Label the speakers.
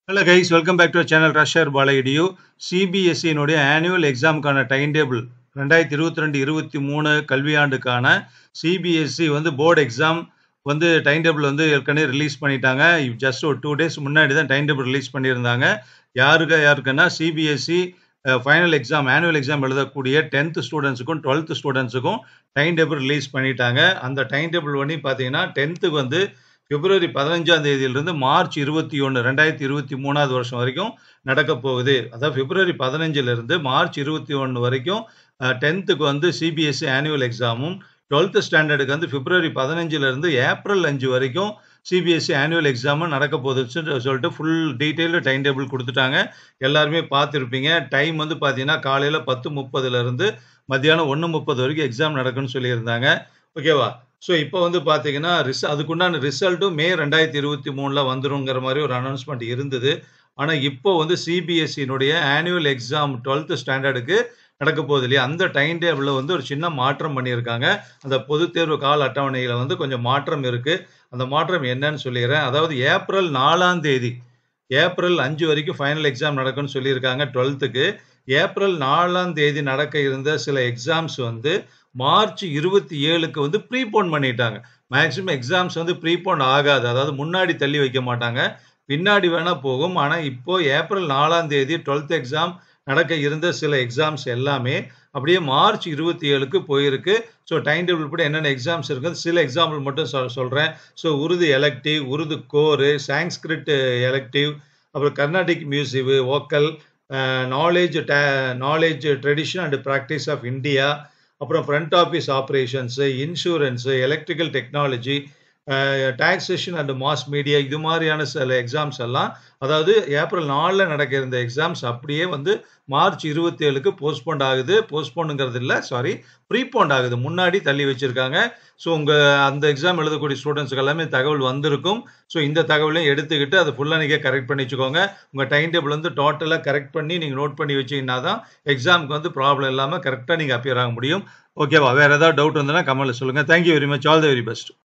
Speaker 1: hello guys welcome back to channel ரஷர் பாலகிடியூ சிபிஎஸ்சியினுடைய ஆனுவல் எக்ஸாமுக்கான டைம் டேபிள் ரெண்டாயிரத்தி இருபத்தி ரெண்டு இருபத்தி மூணு கல்வியாண்டுக்கான சிபிஎஸ்சி வந்து போர்டு எக்ஸாம் வந்து டைம் டேபிள் வந்து ஏற்கனவே ரிலீஸ் பண்ணிட்டாங்க ஜஸ்ட் ஒரு டூ டேஸ் முன்னாடி தான் டைம் டேபிள் ரிலீஸ் பண்ணியிருந்தாங்க யாருக்கு யாருக்குன்னா CBSE final exam annual exam எழுதக்கூடிய டென்த் ஸ்டூடெண்ட்ஸுக்கும் டுவெல்த் ஸ்டூடெண்ட்ஸுக்கும் டைம் டேபிள் ரிலீஸ் பண்ணிட்டாங்க அந்த டைம் டேபிள் பண்ணி பார்த்தீங்கன்னா டென்த்துக்கு வந்து பிப்ரவரி பதினஞ்சாம் தேதியிலிருந்து மார்ச் இருபத்தி ஒன்று ரெண்டாயிரத்தி இருபத்தி மூணாவது வருஷம் வரைக்கும் நடக்க போகுது அதாவது பிப்ரவரி பதினஞ்சிலிருந்து மார்ச் இருபத்தி ஒன்று வரைக்கும் டென்த்துக்கு வந்து சிபிஎஸ்சி ஆனுவல் எக்ஸாமும் டுவெல்த்து ஸ்டாண்டர்டுக்கு வந்து பிப்ரவரி பதினஞ்சிலிருந்து ஏப்ரல் அஞ்சு வரைக்கும் சிபிஎஸ்சி ஆனுவல் எக்ஸாமும் நடக்க போகுதுன்னு சொல்லிட்டு ஃபுல் டீட்டெயில்டு டைம் டேபிள் கொடுத்துட்டாங்க எல்லாருமே பார்த்துருப்பீங்க டைம் வந்து பார்த்தீங்கன்னா காலையில் பத்து முப்பதுலேருந்து மத்தியானம் ஒன்று முப்பது வரைக்கும் எக்ஸாம் நடக்குன்னு சொல்லியிருந்தாங்க ஓகேவா ஸோ இப்போ வந்து பார்த்தீங்கன்னா ரிச அதுக்குண்டான ரிசல்ட்டும் மே ரெண்டாயிரத்தி இருபத்தி மூணில் வந்துருங்கிற மாதிரி ஒரு அனௌன்ஸ்மெண்ட் இருந்தது ஆனால் இப்போ வந்து சிபிஎஸ்சியினுடைய ஆனுவல் எக்ஸாம் டுவெல்த்து ஸ்டாண்டர்டுக்கு நடக்க போகுது இல்லையா அந்த டைம் டேபிளில் வந்து ஒரு சின்ன மாற்றம் பண்ணியிருக்காங்க அந்த பொது தேர்வு கால அட்டவணையில் வந்து கொஞ்சம் மாற்றம் இருக்குது அந்த மாற்றம் என்னன்னு சொல்லிடுறேன் அதாவது ஏப்ரல் நாலாம் தேதி ஏப்ரல் அஞ்சு வரைக்கும் ஃபைனல் எக்ஸாம் நடக்கும்னு சொல்லியிருக்காங்க டுவெல்த்துக்கு ஏப்ரல் நாலாம் தேதி நடக்க இருந்த சில எக்ஸாம்ஸ் வந்து மார்ச் இருபத்தி ஏழுக்கு வந்து ப்ரீபோன் பண்ணிட்டாங்க மேக்ஸிமம் எக்ஸாம்ஸ் வந்து ப்ரீபோன் ஆகாது அதாவது முன்னாடி தள்ளி வைக்க மாட்டாங்க பின்னாடி வேணால் போகும் ஆனால் இப்போ ஏப்ரல் நாலாம் தேதி டுவெல்த் எக்ஸாம் நடக்க இருந்த சில எக்ஸாம்ஸ் எல்லாமே அப்படியே மார்ச் இருபத்தி ஏழுக்கு போயிருக்கு ஸோ டைம் டேபிள் படி என்னென்ன எக்ஸாம்ஸ் இருக்குது சில எக்ஸாம்பிள் மட்டும் சொல் சொல்கிறேன் so Urdu elective Urdu core Sanskrit elective அப்புறம் Carnatic music vocal knowledge knowledge tradition and practice of India அப்புறம் front office operations insurance electrical technology taxation and mass media இது மாதிரியான சில எக்ஸாம்ஸ் எல்லாம் அதாவது ஏப்ரல் நாலில் நடக்க இருந்த எக்ஸாம்ஸ் அப்படியே வந்து மார்ச் இருபத்தி ஏழுக்கு போஸ்ட்போண்ட் ஆகுது போஸ்ட்போனுங்கிறது இல்லை சாரி ப்ரீபோண்ட் ஆகுது முன்னாடி தள்ளி வச்சுருக்காங்க ஸோ உங்கள் அந்த எக்ஸாம் எழுதக்கூடிய ஸ்டூடெண்ட்ஸுக்கு எல்லாமே தகவல் வந்திருக்கும் ஸோ இந்த தகவலையும் எடுத்துக்கிட்டு அதை ஃபுல்லாக நீங்கள் கரெக்ட் பண்ணி வச்சுக்கோங்க உங்கள் டைம் டேபிள் வந்து டோட்டலாக கரெக்ட் பண்ணி நீங்கள் நோட் பண்ணி வச்சிங்கன்னா தான் எக்ஸாமுக்கு வந்து ப்ராப்ளம் இல்லாமல் கரெக்டாக நீங்கள் அப்பியர் ஆக முடியும் ஓகேவா வேறு ஏதாவது டவுட் வந்ததுன்னா கமெண்ட்டில் சொல்லுங்கள் thank you very much all the very best